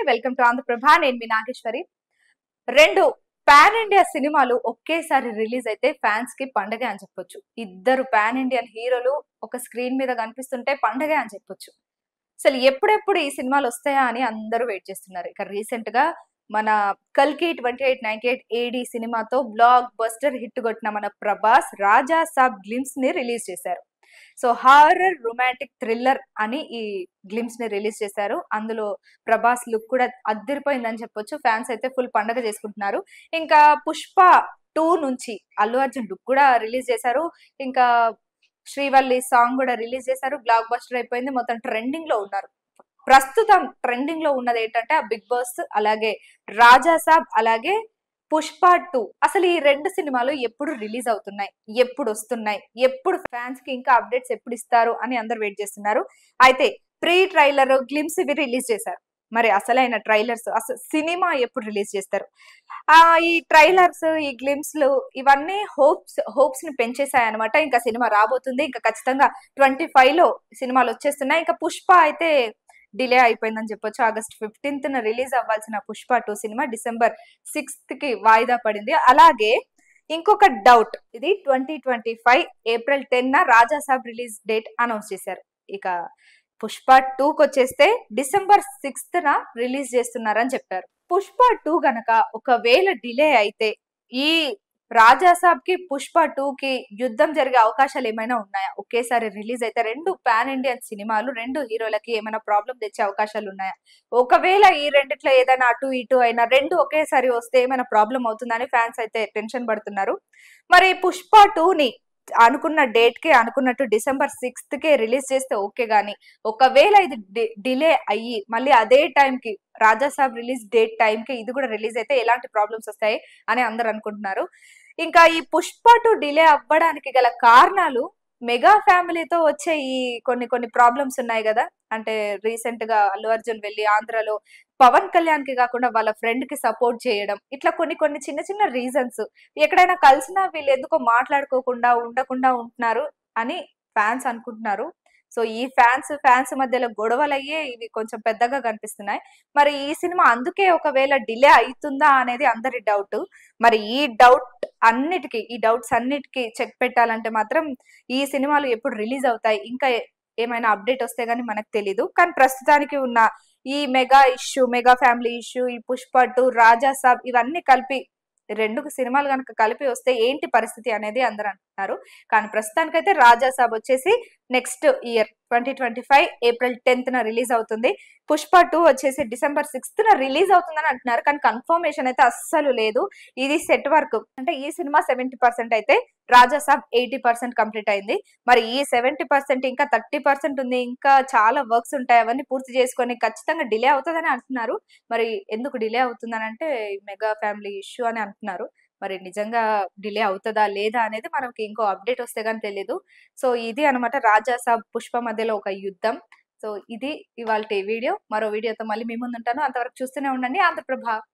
welcome to Andhraprabha నేను మీ నాగేశ్వరి రెండు pan India సినిమాలు ఒకేసారి రిలీజ్ అయితే ఫ్యాన్స్ కి పండగే అని చెప్పొచ్చు ఇద్దరు పాన్ ఇండియన్ హీరోలు ఒక స్క్రీన్ మీద కనిపిస్తుంటే పండగే అని చెప్పొచ్చు అసలు ఎప్పుడెప్పుడు ఈ సినిమాలు వస్తాయా అని అందరూ వెయిట్ చేస్తున్నారు ఇక రీసెంట్ గా మన కల్కి twenty eight ninety eight AD సినిమాతో బ్లాక్ బస్టర్ హిట్ కొట్టిన మన ప్రభాస్ రాజా సాబ్ గ్లిమ్స్ ని రిలీజ్ చేశారు సో హారర్ రొమాంటిక్ థ్రిల్లర్ అని ఈ గ్లిమ్స్ ని రిలీజ్ చేశారు అందులో ప్రభాస్ లుక్ కూడా అద్దరిపోయిందని చెప్పొచ్చు ఫ్యాన్స్ అయితే ఫుల్ పండగ చేసుకుంటున్నారు ఇంకా పుష్ప టూ నుంచి అల్లు అర్జున్ లుక్ కూడా రిలీజ్ చేశారు ఇంకా శ్రీవల్లి సాంగ్ కూడా రిలీజ్ చేశారు బ్లాక్ బస్టర్ అయిపోయింది మొత్తం ట్రెండింగ్ లో ఉన్నారు ప్రస్తుతం ట్రెండింగ్ లో ఉన్నది ఏంటంటే ఆ బిగ్ బాస్ అలాగే రాజా సాబ్ అలాగే పుష్ప టూ అసలు ఈ రెండు సినిమాలు ఎప్పుడు రిలీజ్ అవుతున్నాయి ఎప్పుడు వస్తున్నాయి ఎప్పుడు ఫ్యాన్స్ కి ఇంకా అప్డేట్స్ ఎప్పుడు ఇస్తారు అని అందరు వెయిట్ చేస్తున్నారు అయితే ప్రీ ట్రైలర్ గ్లిమ్స్ ఇవి రిలీజ్ చేశారు మరి అసలైన ట్రైలర్స్ అసలు సినిమా ఎప్పుడు రిలీజ్ చేస్తారు ఆ ఈ ట్రైలర్స్ ఈ గ్లిమ్స్ లు ఇవన్నీ హోప్స్ హోప్స్ ని పెంచేసాయి అనమాట ఇంకా సినిమా రాబోతుంది ఇంకా ఖచ్చితంగా ట్వంటీ ఫైవ్ లో సినిమాలు వచ్చేస్తున్నాయి ఇంకా పుష్ప అయితే డిలే అయిపోయిందని చెప్పొచ్చు ఆగస్ట్ ఫిఫ్టీన్త్ రిలీజ్ అవ్వాల్సిన పుష్ప టూ సినిమా డిసెంబర్ సిక్స్త్ కి వాయిదా పడింది అలాగే ఇంకొక డౌట్ ఇది twenty twenty five April ten Raja Saab release date announce చేశారు ఇక పుష్ప టూకి వచ్చేస్తే డిసెంబర్ సిక్స్త్ న రిలీజ్ చేస్తున్నారని చెప్పారు పుష్ప టూ గనక ఒకవేళ డిలే అయితే ఈ రాజాసాబ్ కి పుష్ప టూ కి యుద్ధం జరిగే అవకాశాలు ఏమైనా ఉన్నాయా ఒకేసారి రిలీజ్ అయితే రెండు పాన్ ఇండియన్ సినిమాలు రెండు హీరోలకి ఏమైనా ప్రాబ్లం తెచ్చే అవకాశాలు ఉన్నాయా ఒకవేళ ఈ రెండిట్లో ఏదైనా అటు ఇటు అయినా రెండు ఒకేసారి వస్తే ఏమైనా ప్రాబ్లం అవుతుందని ఫ్యాన్స్ అయితే టెన్షన్ పడుతున్నారు మరి పుష్ప టూని అనుకున్న డేట్ కి అనుకున్నట్టు డిసెంబర్ సిక్స్త్ కే రిలీజ్ చేస్తే ఓకే గానీ ఒకవేళ ఇది డిలే అయ్యి మళ్ళీ అదే టైం కి రాజాసాబ్ రిలీజ్ డేట్ టైం కి ఇది కూడా రిలీజ్ అయితే ఎలాంటి ప్రాబ్లమ్స్ వస్తాయి అని అందరు అనుకుంటున్నారు ఇంకా ఈ పుష్ప టు డిలే అవ్వడానికి గల కారణాలు మెగా ఫ్యామిలీతో వచ్చే ఈ కొన్ని కొన్ని ప్రాబ్లమ్స్ ఉన్నాయి కదా అంటే రీసెంట్ గా అల్లు అర్జున్ వెళ్ళి ఆంధ్రలో పవన్ కళ్యాణ్ కి కాకుండా వాళ్ళ ఫ్రెండ్ కి సపోర్ట్ చేయడం ఇట్లా కొన్ని కొన్ని చిన్న చిన్న రీజన్స్ ఎక్కడైనా కలిసినా వీళ్ళు ఎందుకో మాట్లాడుకోకుండా ఉండకుండా ఉంటున్నారు అని ఫ్యాన్స్ అనుకుంటున్నారు సో ఈ ఫ్యాన్స్ ఫ్యాన్స్ మధ్యలో గొడవలు అయ్యే ఇవి కొంచెం పెద్దగా కనిపిస్తున్నాయి మరి ఈ సినిమా అందుకే ఒకవేళ డిలే అవుతుందా అనేది అందరి డౌట్ మరి ఈ డౌట్ అన్నిటికీ ఈ డౌట్స్ అన్నిటికీ చెక్ పెట్టాలంటే మాత్రం ఈ సినిమాలు ఎప్పుడు రిలీజ్ అవుతాయి ఇంకా ఏమైనా అప్డేట్ వస్తే గానీ మనకు తెలీదు కానీ ప్రస్తుతానికి ఉన్న ఈ mega issue mega family issue ఈ పుష్ప టూ రాజా సాబ్ ఇవన్నీ కలిపి రెండు సినిమాలు కనుక కలిపి వస్తే ఏంటి పరిస్థితి అనేది అందరు అంటున్నారు కానీ ప్రస్తుతానికైతే రాజా సాబ్ వచ్చేసి next year twenty twenty five April tenth న రిలీజ్ అవుతుంది పుష్ప టూ వచ్చేసి డిసెంబర్ సిక్స్త్ న రిలీజ్ అవుతుందని అంటున్నారు కానీ కన్ఫర్మేషన్ అయితే అస్సలు లేదు ఇది సెట్ వర్క్ అంటే ఈ సినిమా సెవెంటీ పర్సెంట్ అయితే Raja Saab eighty percent complete అయింది మరి ఈ సెవెంటీ పర్సెంట్ ఇంకా థర్టీ పర్సెంట్ ఉంది ఇంకా చాలా వర్క్స్ ఉంటాయి అవన్నీ పూర్తి చేసుకొని ఖచ్చితంగా డిలే అవుతుందని అంటున్నారు మరి ఎందుకు డిలే అవుతుందని అంటే మెగా ఫ్యామిలీ ఇష్యూ అని అంటున్నారు మరి నిజంగా డిలే అవుతుందా లేదా అనేది మనకి ఇంకో అప్డేట్ వస్తే కానీ తెలియదు సో ఇది అనమాట రాజా సాబ్ పుష్ప మధ్యలో ఒక యుద్ధం సో ఇది ఇవాళ వీడియో మరో వీడియోతో మళ్ళీ మీ ముందు ఉంటాను అంతవరకు చూస్తూనే ఉండండి ఆంధ్రప్రభ